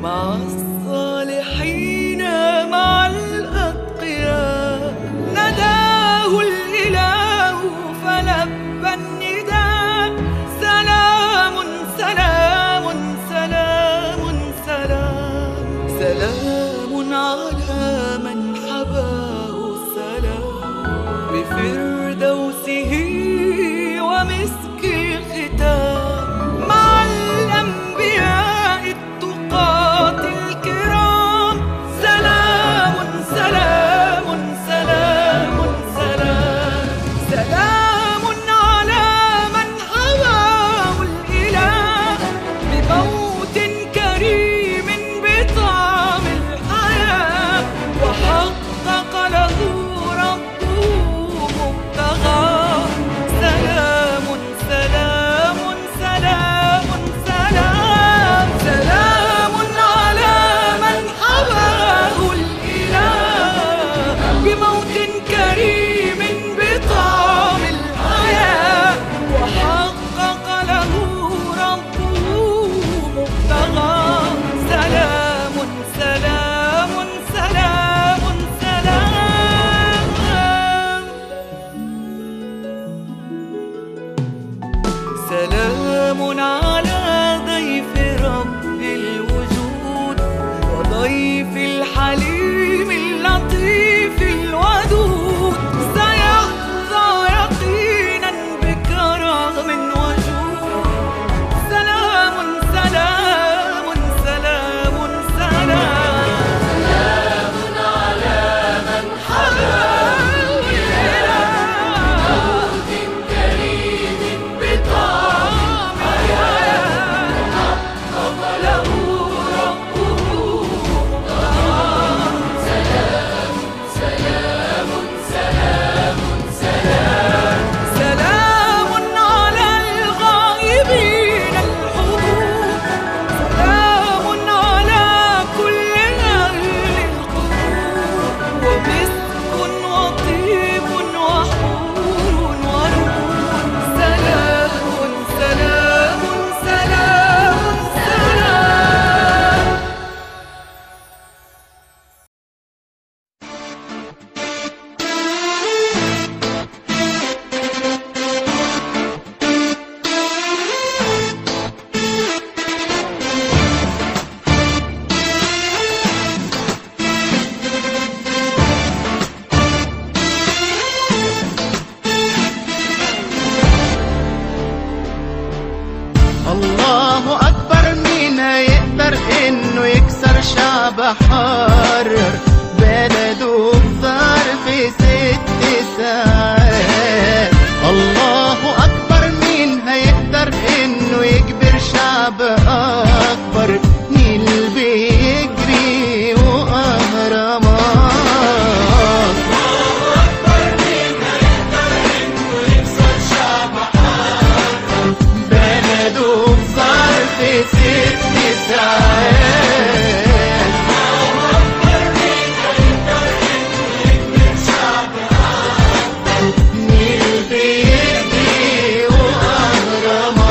مع الصالحين مع الأتقياء نداه الإله فلبى النداء سلام سلام سلام سلام سلام على من حباه السلام بفردوسه ومسك الختام مع الأنبياء التقاة الكرام سلام سلام سلام سلام سلام على من حواه الإله بموت كريم بطعم الحياة وحقق له ربه مبتغاه سلام سلام سلام سلام سلام على من حواه الإله بموت كريم بطعم الحياة وحقق له ربه مبتغاه سلام سلام سلام سلام سلام على ضيف رب الوجود وضيف الحليم اللطيف الودود سيحظى يقينا بكرم وجود سلام سلام سلام سلام سلام على الغائبين الحضور سلام على كل أهل القبور ومسك وطيب وحور ونور سلام سلام سلام سلام الله أكبر مين هيقدر إنه يكسر شعب حرر بلده بثار في ست ساعات الله أكبر مين هيقدر إنه يجبر شعب أكبر نيل بيجري وأهرامات بلده بظرف ست ساعات نيل بيجري وأهرامات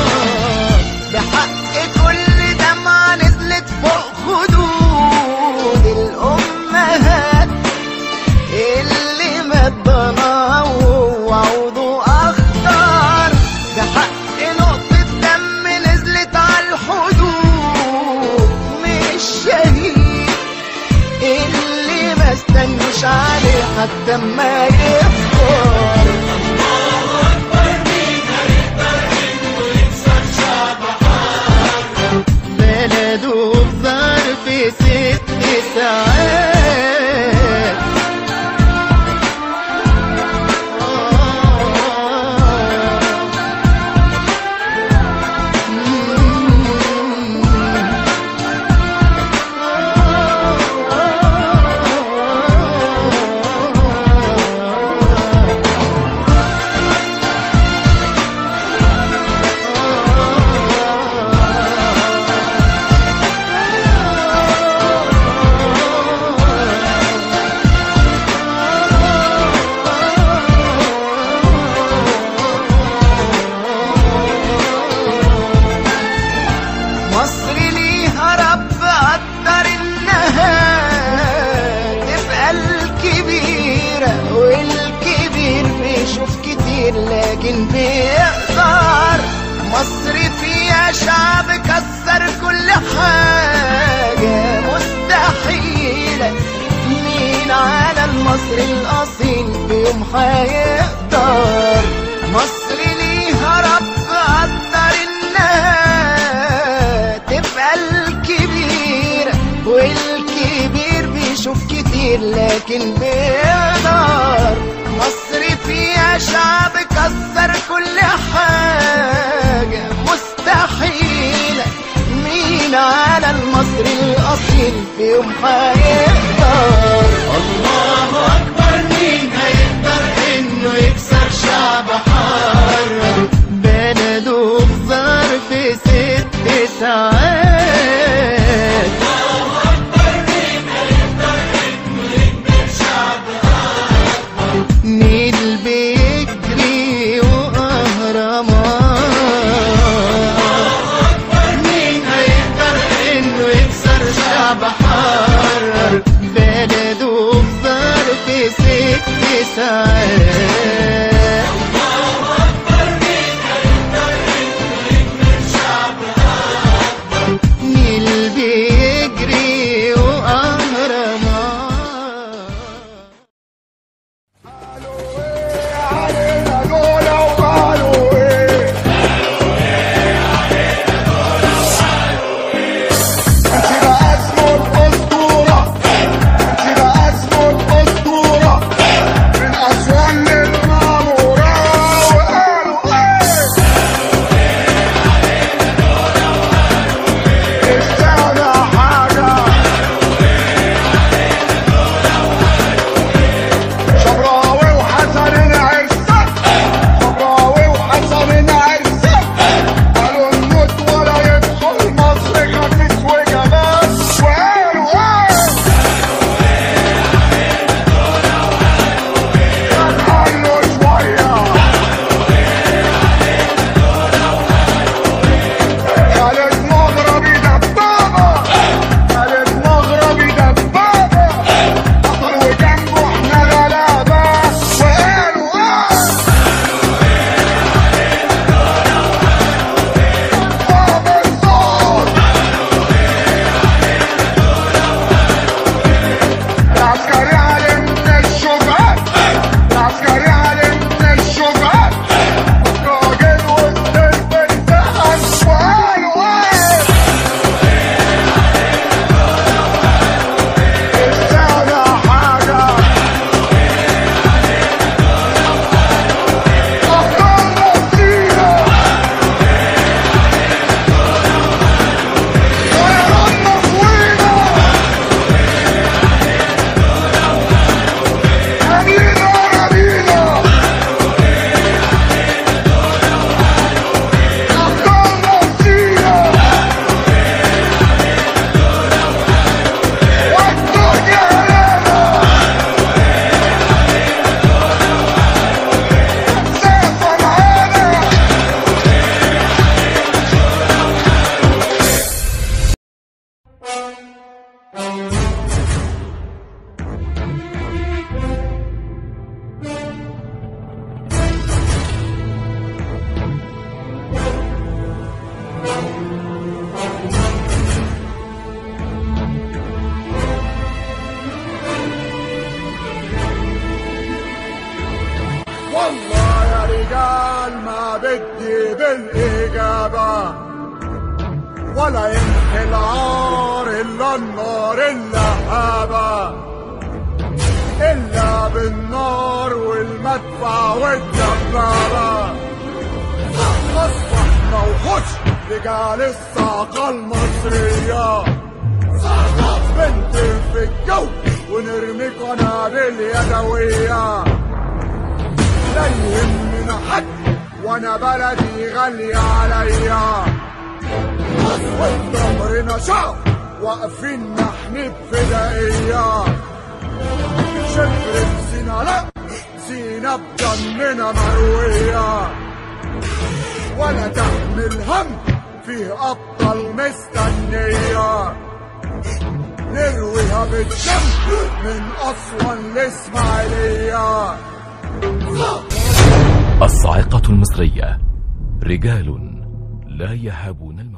بحق كل دمعة نزلت فوق خدود الأمهات اللي مدنا وعوضه اخضر ده حق نقطة دم نزلت على الحدود مش شهيد اللي ما استنوش عليه حتى ما يفكر بلده بظرف ست ساعات شعب كسر كل حاجة مستحيلة مين على المصري الأصيل في يوم هيقدر مصر ليها رب قدر إنها تبقى الكبيرة والكبير بيشوف كتير لكن بيقدر مصر فيها شعب كسر كل حاجة مستحيلة مين على المصري الأصيل في يوم هيقدر الله أكبر مين هيقدر إنه يكسر شعب حر بلده في ظرف ست ساعات نيل بيجري وأهرامات مين هيقدر إنه يكسر شعب حر بلده في ظرف ست ساعات نيل بيجري وأهرامات علينا دول وقالوا ايه انت بقى اسمه الاسطوره انت بقى اسمه الاسطوره من اسوان للماموره وقالوا ايه استنى حاجه شبراوي وحسن عرسك شبراوي وحسن عرسك قالوا نموت ولا يدخل مصر خفيف وجمال وقالوا ايه عنه شوية خالد مغربي دبابة خالد مغربي دبابة قطر وجنبه احنا غلابة وقالوا ايه بابا الصوت العسكري علم من الشجعان العسكري علم من الشجعان راجل وسط البلدان وقالوا ايه استنى حاجة أخطار نفسية طيران مفوينة أمينة رمينة أخطار نفسية والدنيا لنا سافر معانا والله يا رجال ما بدي بالإجابة ولا يمحي العار إلا النار اللهابة إلا بالنار والمدفع والدبابة أصبح موحوش رجال الصاقة المصرية بنت في الجو ونرمي قنابل يدويه لا يهمنا حد وانا بلدي غالية عليا وظهرنا شعب واقفين نحمي بفدائية شبر سينا لا سينا بدمنا مروية ولا تحمل هم فيه أبطال مستنية نرويها بالدم من أسوان لإسماعيلية الصاعقة المصرية رجال لا يهابون الموت